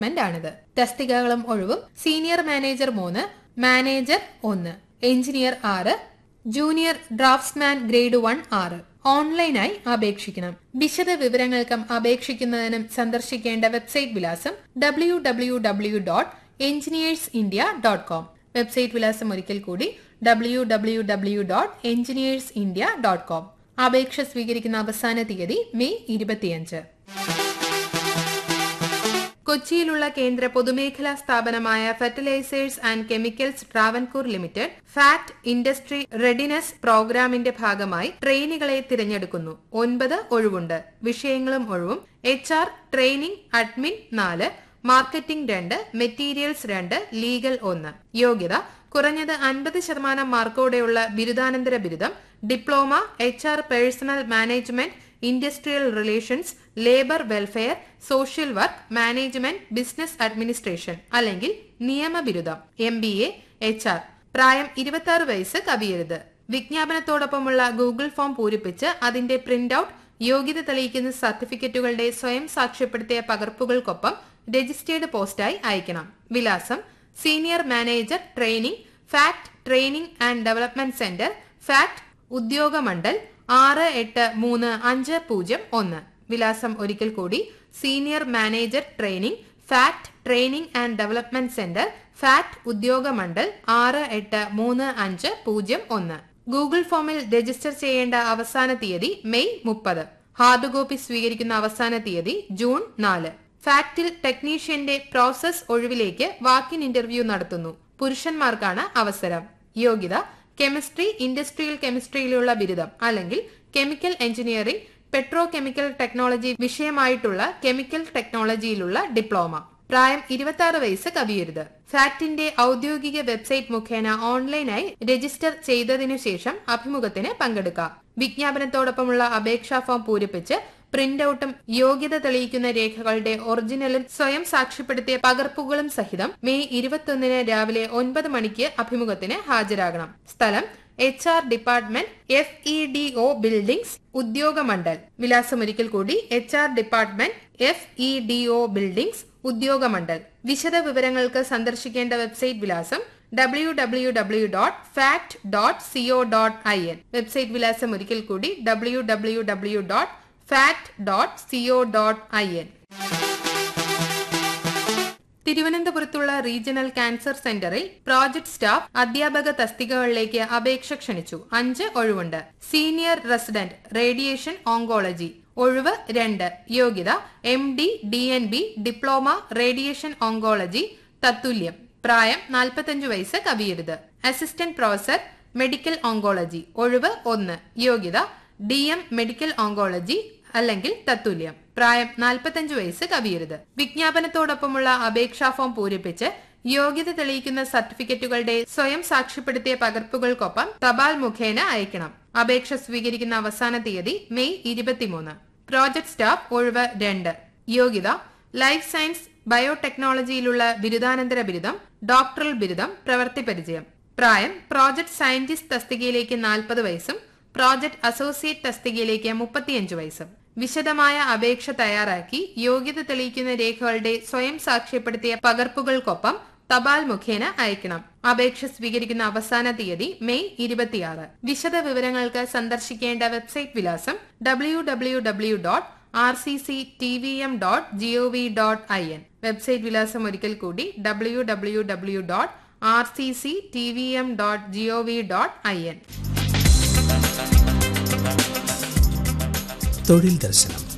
ആണിത് തസ്തികകളും ഒഴിവും സീനിയർ മാനേജർ മൂന്ന് മാനേജർ ഒന്ന് എഞ്ചിനീയർ ആറ് ജൂനിയർ ഡ്രാഫ്റ്റ്സ്മാൻ ഗ്രേഡ് വൺ ആറ് ഓൺലൈനായി അപേക്ഷിക്കണം വിശദ വിവരങ്ങൾക്കും അപേക്ഷിക്കുന്നതിനും സന്ദർശിക്കേണ്ട വെബ്സൈറ്റ് വിലാസം W W W dot engineers India dot com website വിലാസം ഒരിക്കൽ കൂടി W W W dot engineers India dot com അപേക്ഷ സ്വീകരിക്കുന്ന അവസാന തീയതി മെയ് ഇരുപത്തിയഞ്ച് കൊച്ചിയിലുള്ള കേന്ദ്ര പൊതുമേഖലാ സ്ഥാപനമായ fertilizers and chemicals Travancore limited FACT industry readiness പ്രോഗ്രാമിന്റെ ഭാഗമായി ട്രെയിനികളെ തിരഞ്ഞെടുക്കുന്നു ഒൻപത് ഒഴിവുണ്ട് വിഷയങ്ങളും ഒഴിവും എച്ച് ആർ ട്രെയിനിംഗ് അഡ്മിൻ നാല് മാർക്കറ്റിംഗ് രണ്ട് മെറ്റീരിയൽസ് രണ്ട് ലീഗൽ ഒന്ന് യോഗ്യത കുറഞ്ഞത് അൻപത് ശതമാനം മാർക്കോടെയുള്ള ബിരുദാനന്തര ബിരുദം diploma H R personnel management industrial relations labour welfare social work management business administration അല്ലെങ്കിൽ നിയമ ബിരുദം M B A H R പ്രായം ഇരുപത്തി ആറ് വയസ്സ് കവിയരുത് വിജ്ഞാപനത്തോടൊപ്പമുള്ള ഗൂഗിൾ ഫോം പൂരിപ്പിച്ച് അതിന്റെ പ്രിന്റ് ഔട്ട് യോഗ്യത തെളിയിക്കുന്ന സർട്ടിഫിക്കറ്റുകളുടെ സ്വയം സാക്ഷ്യപ്പെടുത്തിയ പകർപ്പുകൾക്കൊപ്പം രജിസ്റ്റേർഡ് പോസ്റ്റായി അയക്കണം വിലാസം senior manager training FACT training and development centre FACT Udyogamandal ആറ് എട്ട് മൂന്ന് അഞ്ച് പൂജ്യം ഒന്ന് വിലാസം ഒരിക്കൽ കൂടി senior manager training FACT training and development centre FACT Udyogamandal ആറ് എട്ട് മൂന്ന് അഞ്ച് പൂജ്യം ഒന്ന് ഗൂഗിൾ ഫോമിൽ രജിസ്റ്റർ ചെയ്യേണ്ട അവസാന തീയതി മെയ് മുപ്പത് ഹാർഡ് കോപ്പി സ്വീകരിക്കുന്ന അവസാന തീയതി ജൂൺ നാല് ഫാക്ടിൽ ടെക്നീഷ്യന്റെ പ്രോസസ് ഒഴിവിലേക്ക് വാക്കിൻ ഇന്റർവ്യൂ നടത്തുന്നു പുരുഷന്മാർക്കാണ് അവസരം യോഗ്യത കെമിസ്ട്രി ഇൻഡസ്ട്രിയൽ കെമിസ്ട്രിയിലുള്ള ബിരുദം അല്ലെങ്കിൽ chemical engineering petro chemical technology വിഷയമായിട്ടുള്ള കെമിക്കൽ ടെക്നോളജിയിലുള്ള ഡിപ്ലോമ പ്രായം ഇരുപത്തി ആറ് വയസ്സ് കവിയരുത് ഫാക്ടിന്റെ ഔദ്യോഗിക വെബ്സൈറ്റ് മുഖേന ഓൺലൈനായി രജിസ്റ്റർ ചെയ്തതിനു ശേഷം അഭിമുഖത്തിന് പങ്കെടുക്കാം വിജ്ഞാപനത്തോടൊപ്പമുള്ള അപേക്ഷാ ഫോം പൂരിപ്പിച്ച് പ്രിന്റ് ഔട്ടും യോഗ്യത തെളിയിക്കുന്ന രേഖകളുടെ ഒറിജിനലും സ്വയം സാക്ഷ്യപ്പെടുത്തിയ പകർപ്പുകളും സഹിതം മെയ് ഇരുപത്തൊന്നിന് രാവിലെ ഒൻപത് മണിക്ക് അഭിമുഖത്തിന് ഹാജരാകണം സ്ഥലം H R department F E D O buildings Udyogamandal വിലാസം ഒരിക്കൽ കൂടി H R department F E D O buildings Udyogamandal വിശദ വിവരങ്ങൾക്ക് സന്ദർശിക്കേണ്ട വെബ്സൈറ്റ് വിലാസം W W W dot FACT dot C O dot I N website വിലാസം ഒരിക്കൽ കൂടി W W W dot FACT dot C O dot I N തിരുവനന്തപുരത്തുള്ള റീജിയണൽ ക്യാൻസർ സെന്ററിൽ project staff അധ്യാപക തസ്തികകളിലേക്ക് അപേക്ഷ ക്ഷണിച്ചു അഞ്ച് ഒഴിവുണ്ട് സീനിയർ റെസിഡന്റ് റേഡിയേഷൻ ഓങ്കോളജി ഒഴിവ് രണ്ട് യോഗ്യത M D D N B diploma radiation oncology തത്തുല്യം പ്രായം നാൽപ്പത്തഞ്ച് വയസ്സ് കവിയരുത് അസിസ്റ്റന്റ് പ്രൊഫസർ മെഡിക്കൽ ഓങ്കോളജി ഒഴിവ് ഒന്ന് യോഗ്യത ഡി എം മെഡിക്കൽ ഓങ്കോളജി അല്ലെങ്കിൽ തത്തുല്യം പ്രായം നാൽപ്പത്തഞ്ച് വയസ്സ് കവിയരുത് വിജ്ഞാപനത്തോടൊപ്പമുള്ള അപേക്ഷാ ഫോം പൂരിപ്പിച്ച് യോഗ്യത തെളിയിക്കുന്ന സർട്ടിഫിക്കറ്റുകളുടെ സ്വയം സാക്ഷ്യപ്പെടുത്തിയ പകർപ്പുകൾക്കൊപ്പം തപാൽ മുഖേന അയക്കണം അപേക്ഷ സ്വീകരിക്കുന്ന അവസാന തീയതി മെയ് ഇരുപത്തിമൂന്ന് പ്രോജക്ട് സ്റ്റാഫ് ഒഴിവ് രണ്ട് യോഗ്യത ലൈഫ് സയൻസ് ബയോടെക്നോളജിയിലുള്ള ബിരുദാനന്തര ബിരുദം ഡോക്ടറൽ ബിരുദം പ്രവൃത്തി പരിചയം പ്രായം പ്രോജക്ട് സയന്റിസ്റ്റ് തസ്തികയിലേക്ക് നാൽപ്പത് വയസ്സും പ്രോജക്ട് അസോസിയേറ്റ് തസ്തികയിലേക്ക് മുപ്പത്തിയഞ്ച് വയസ്സും വിശദമായ അപേക്ഷ തയ്യാറാക്കി യോഗ്യത തെളിയിക്കുന്ന രേഖകളുടെ സ്വയം സാക്ഷ്യപ്പെടുത്തിയ പകർപ്പുകൾക്കൊപ്പം തപാൽ മുഖേന അയക്കണം അപേക്ഷ സ്വീകരിക്കുന്ന അവസാന തീയതി മെയ് ഇരുപത്തിയാറ് വിശദ വിവരങ്ങൾക്ക് സന്ദർശിക്കേണ്ട വെബ്സൈറ്റ് വിലാസം W W W dot R C C T V M dot G O V dot I N website വിലാസം ഒരിക്കൽ കൂടി W W W dot R C C T V M dot G O V dot I N തൊഴിൽ ദർശനം